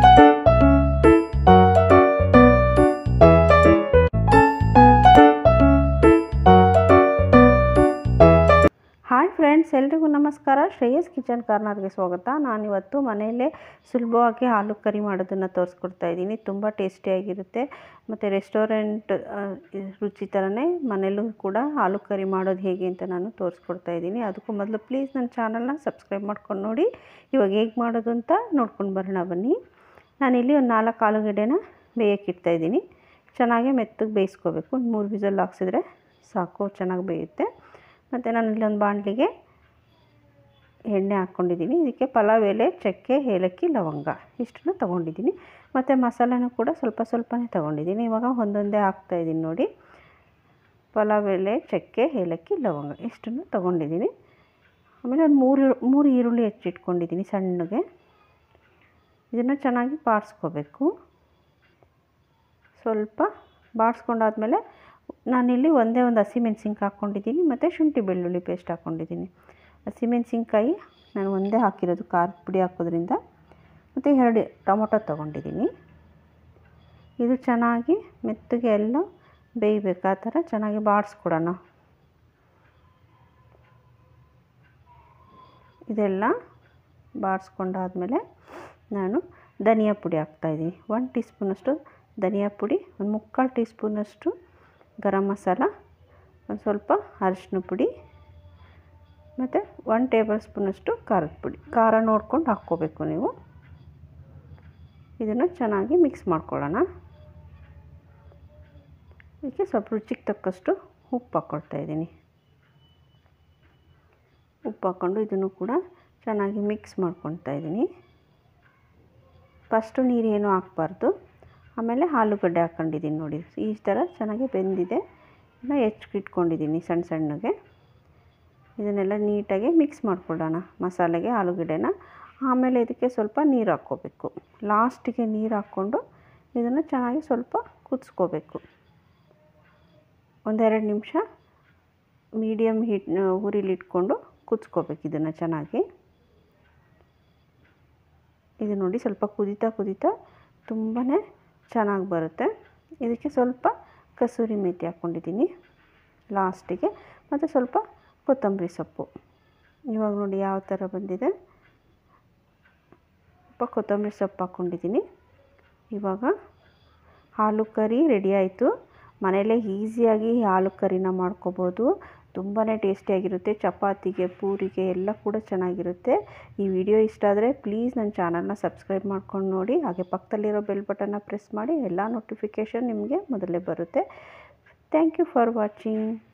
hi friends ಎಲ್ರಿಗೂ ನಮಸ್ಕಾರ Shreyas kitchen ಕಾರ್ನರ್ಗೆ ಸ್ವಾಗತ ನಾನಿವತ್ತು ಮನೆಯಲ್ಲೇ ಸುಲಭವಾಗಿ ಹಾಲು ಕರಿ ಮಾಡೋದನ್ನು ತೋರಿಸ್ಕೊಡ್ತಾ ಇದ್ದೀನಿ ತುಂಬ ಟೇಸ್ಟಿಯಾಗಿರುತ್ತೆ ಮತ್ತು ರೆಸ್ಟೋರೆಂಟ್ ರುಚಿ ಥರನೇ ಮನೆಯಲ್ಲೂ ಕೂಡ ಹಾಲು ಕರಿ ಮಾಡೋದು ಹೇಗೆ ಅಂತ ನಾನು ತೋರಿಸ್ಕೊಡ್ತಾ ಇದ್ದೀನಿ ಅದಕ್ಕೂ ಮೊದಲು ಪ್ಲೀಸ್ ನನ್ನ ಚಾನಲ್ನ ಸಬ್ಸ್ಕ್ರೈಬ್ ಮಾಡ್ಕೊಂಡು ನೋಡಿ ಇವಾಗ ಹೇಗೆ ಮಾಡೋದು ಅಂತ ನೋಡ್ಕೊಂಡು ಬರೋಣ ಬನ್ನಿ ನಾನಿಲ್ಲಿ ಒಂದು ನಾಲ್ಕು ಆಲೂಗಡ್ಡೆನ ಬೇಯಕ್ಕೆ ಇಡ್ತಾಯಿದ್ದೀನಿ ಚೆನ್ನಾಗಿ ಮೆತ್ತಗೆ ಬೇಯಿಸ್ಕೋಬೇಕು ಒಂದು ಮೂರು ವಿಸಲ್ ಹಾಕ್ಸಿದ್ರೆ ಸಾಕು ಚೆನ್ನಾಗಿ ಬೇಯುತ್ತೆ ಮತ್ತು ನಾನು ಇಲ್ಲೊಂದು ಬಾಣಲಿಗೆ ಎಣ್ಣೆ ಹಾಕ್ಕೊಂಡಿದ್ದೀನಿ ಇದಕ್ಕೆ ಪಲಾವ್ ಎಲೆ ಚಕ್ಕೆ ಏಲಕ್ಕಿ ಲವಂಗ ಇಷ್ಟನ್ನು ತೊಗೊಂಡಿದ್ದೀನಿ ಮತ್ತು ಮಸಾಲೆನೂ ಕೂಡ ಸ್ವಲ್ಪ ಸ್ವಲ್ಪನೇ ತೊಗೊಂಡಿದ್ದೀನಿ ಇವಾಗ ಒಂದೊಂದೇ ಹಾಕ್ತಾಯಿದ್ದೀನಿ ನೋಡಿ ಪಲಾವ್ ಎಲೆ ಚಕ್ಕೆ ಏಲಕ್ಕಿ ಲವಂಗ ಇಷ್ಟನ್ನು ತೊಗೊಂಡಿದ್ದೀನಿ ಆಮೇಲೆ ಒಂದು ಮೂರು ಮೂರು ಈರುಳ್ಳಿ ಹೆಚ್ಚಿಟ್ಕೊಂಡಿದ್ದೀನಿ ಸಣ್ಣಗೆ ಇದನ್ನು ಚೆನ್ನಾಗಿ ಬಾಡಿಸ್ಕೋಬೇಕು ಸ್ವಲ್ಪ ಬಾಡಿಸ್ಕೊಂಡಾದ್ಮೇಲೆ ನಾನಿಲ್ಲಿ ಒಂದೇ ಒಂದು ಹಸಿಮೆಣ್ಸಿನ್ಕಾಯಿ ಹಾಕ್ಕೊಂಡಿದ್ದೀನಿ ಮತ್ತು ಶುಂಠಿ ಬೆಳ್ಳುಳ್ಳಿ ಪೇಸ್ಟ್ ಹಾಕ್ಕೊಂಡಿದ್ದೀನಿ ಹಸಿಮೆಣ್ಸಿನ್ಕಾಯಿ ನಾನು ಒಂದೇ ಹಾಕಿರೋದು ಖಾರದ ಪುಡಿ ಹಾಕೋದ್ರಿಂದ ಮತ್ತು ಎರಡು ಟೊಮೊಟೊ ತೊಗೊಂಡಿದ್ದೀನಿ ಇದು ಚೆನ್ನಾಗಿ ಮೆತ್ತಗೆ ಎಲ್ಲ ಬೇಯಬೇಕು ಆ ಥರ ಚೆನ್ನಾಗಿ ಬಾಡಿಸ್ಕೊಡೋಣ ಇದೆಲ್ಲ ಬಾಡಿಸ್ಕೊಂಡಾದ್ಮೇಲೆ ನಾನು ಧನಿಯಾ ಪುಡಿ ಹಾಕ್ತಾಯಿದ್ದೀನಿ ಒನ್ ಟೀ ಸ್ಪೂನಷ್ಟು ಧನಿಯಾ ಪುಡಿ ಒಂದು ಮುಕ್ಕಾಲು ಟೀ ಸ್ಪೂನಷ್ಟು ಗರಂ ಮಸಾಲ ಒಂದು ಸ್ವಲ್ಪ ಅರಿಶಿನ ಪುಡಿ ಮತ್ತು ಒನ್ ಟೇಬಲ್ ಸ್ಪೂನಷ್ಟು ಖಾರದ ಪುಡಿ ಖಾರ ನೋಡ್ಕೊಂಡು ಹಾಕ್ಕೋಬೇಕು ನೀವು ಇದನ್ನು ಚೆನ್ನಾಗಿ ಮಿಕ್ಸ್ ಮಾಡ್ಕೊಳ್ಳೋಣ ಇದಕ್ಕೆ ಸ್ವಲ್ಪ ರುಚಿಗೆ ತಕ್ಕಷ್ಟು ಉಪ್ಪು ಹಾಕ್ಕೊಳ್ತಾ ಇದ್ದೀನಿ ಉಪ್ಪು ಹಾಕ್ಕೊಂಡು ಇದನ್ನು ಕೂಡ ಚೆನ್ನಾಗಿ ಮಿಕ್ಸ್ ಮಾಡ್ಕೊಳ್ತಾ ಇದ್ದೀನಿ ಫಸ್ಟು ನೀರೇನು ಹಾಕ್ಬಾರ್ದು ಆಮೇಲೆ ಆಲೂಗಡ್ಡೆ ಹಾಕ್ಕೊಂಡಿದ್ದೀನಿ ನೋಡಿ ಈ ಥರ ಚೆನ್ನಾಗಿ ಬೆಂದಿದೆ ಇನ್ನು ಹೆಚ್ಚಿಟ್ಕೊಂಡಿದ್ದೀನಿ ಸಣ್ಣ ಸಣ್ಣಗೆ ಇದನ್ನೆಲ್ಲ ನೀಟಾಗಿ ಮಿಕ್ಸ್ ಮಾಡ್ಕೊಳ್ಳೋಣ ಮಸಾಲೆಗೆ ಆಲೂಗಡ್ಡೆನ ಆಮೇಲೆ ಇದಕ್ಕೆ ಸ್ವಲ್ಪ ನೀರು ಹಾಕ್ಕೋಬೇಕು ಲಾಸ್ಟಿಗೆ ನೀರು ಹಾಕ್ಕೊಂಡು ಇದನ್ನು ಚೆನ್ನಾಗಿ ಸ್ವಲ್ಪ ಕುದಿಸ್ಕೋಬೇಕು ಒಂದೆರಡು ನಿಮಿಷ ಮೀಡಿಯಮ್ ಹೀಟ್ ಉರಿಲಿಟ್ಕೊಂಡು ಕುದಿಸ್ಕೋಬೇಕು ಇದನ್ನು ಚೆನ್ನಾಗಿ ಇದು ನೋಡಿ ಸ್ವಲ್ಪ ಕುದೀತಾ ಕುದೀತಾ ತುಂಬಾ ಚೆನ್ನಾಗಿ ಬರುತ್ತೆ ಇದಕ್ಕೆ ಸ್ವಲ್ಪ ಕಸೂರಿ ಮೇಥಿ ಹಾಕ್ಕೊಂಡಿದ್ದೀನಿ ಲಾಸ್ಟಿಗೆ ಮತ್ತು ಸ್ವಲ್ಪ ಕೊತ್ತಂಬರಿ ಸೊಪ್ಪು ಇವಾಗ ನೋಡಿ ಯಾವ ಥರ ಬಂದಿದೆ ಸ್ವಲ್ಪ ಕೊತ್ತಂಬರಿ ಸೊಪ್ಪು ಹಾಕ್ಕೊಂಡಿದ್ದೀನಿ ಇವಾಗ ಹಾಲು ಕರಿ ರೆಡಿ ಆಯಿತು ಮನೆಯಲ್ಲೇ ಈಸಿಯಾಗಿ ಹಾಲು ಕರಿನ ಮಾಡ್ಕೋಬೋದು ತುಂಬಾ ಟೇಸ್ಟಿಯಾಗಿರುತ್ತೆ ಚಪಾತಿಗೆ ಪೂರಿಗೆ ಎಲ್ಲ ಕೂಡ ಚೆನ್ನಾಗಿರುತ್ತೆ ಈ ವಿಡಿಯೋ ಇಷ್ಟ ಆದರೆ ಪ್ಲೀಸ್ ನನ್ನ ಚಾನಲ್ನ ಸಬ್ಸ್ಕ್ರೈಬ್ ಮಾಡ್ಕೊಂಡು ನೋಡಿ ಹಾಗೆ ಪಕ್ಕದಲ್ಲಿರೋ ಬೆಲ್ ಬಟನ್ನ ಪ್ರೆಸ್ ಮಾಡಿ ಎಲ್ಲ ನೋಟಿಫಿಕೇಷನ್ ನಿಮಗೆ ಮೊದಲೇ ಬರುತ್ತೆ ಥ್ಯಾಂಕ್ ಯು ಫಾರ್ ವಾಚಿಂಗ್